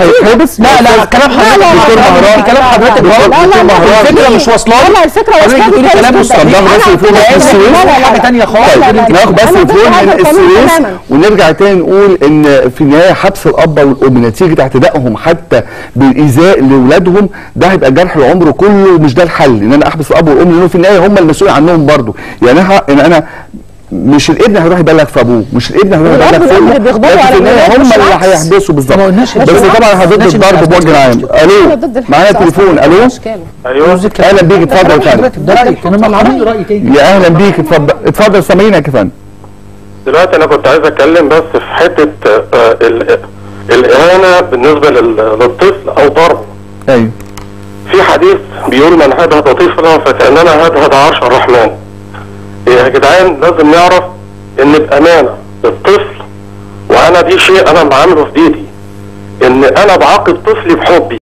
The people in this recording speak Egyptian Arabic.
لما يتحبس لا لا كلام حضرتك دكتور مهران كلام حضرتك لا، غلط لا، لا، لا، الفكره مش واصله لا، لا، الفكرة حضرتك واصلة بتقولي كويس كلام مش جدا. طب ناخد بس أنا الفيلم أعتقد- السويس لا، لا، لا، حاجه ثانيه خالص طيب غير اللي ناخد بس أنا ضد الفيلم هذا من القانون السويس تماماً. ونرجع تاني نقول ان في النهايه حبس الاب والام نتيجه اعتدائهم حتى بالايذاء لاولادهم ده هيبقى جرح العمر كله ومش ده الحل ان انا احبس الاب والام لانه في النهايه هم المسؤول عنهم برضه يعني انا ان انا مش الابن هيروح يبلغ في ابوه مش الابن هيروح والأب يبلغ في والأم امه اللي بيغضبوا لكن في على النهايه الولاد هم مش اللي العكس. هيحبسوا بالظبط ما قلناش بس العكس. طبعا ما ضد قلناش الضرب العكس. بوجه عام الو أنا ضد الحبس معايا أصلاً. تليفون الو أشكاله. ايوه اهلا بيك اتفضل يا فندم ده رايك انما اللي عاملين راي تاني يا اهلا بيك اتفضل اتفضل سامعينك يا فندم دلوقتي انا كنت عايز اتكلم بس في حته آه، ال- الاهانه بالنسبه لل- للطفل او ضربه ايوه في حديث بيقول من هدهد طفلا فكانما هدهد عرش الرحمن يا جدعان لازم نعرف ان بامانه الطفل وانا دي شيء انا بعمله في بيتي ان انا بعاقب طفلي بحبي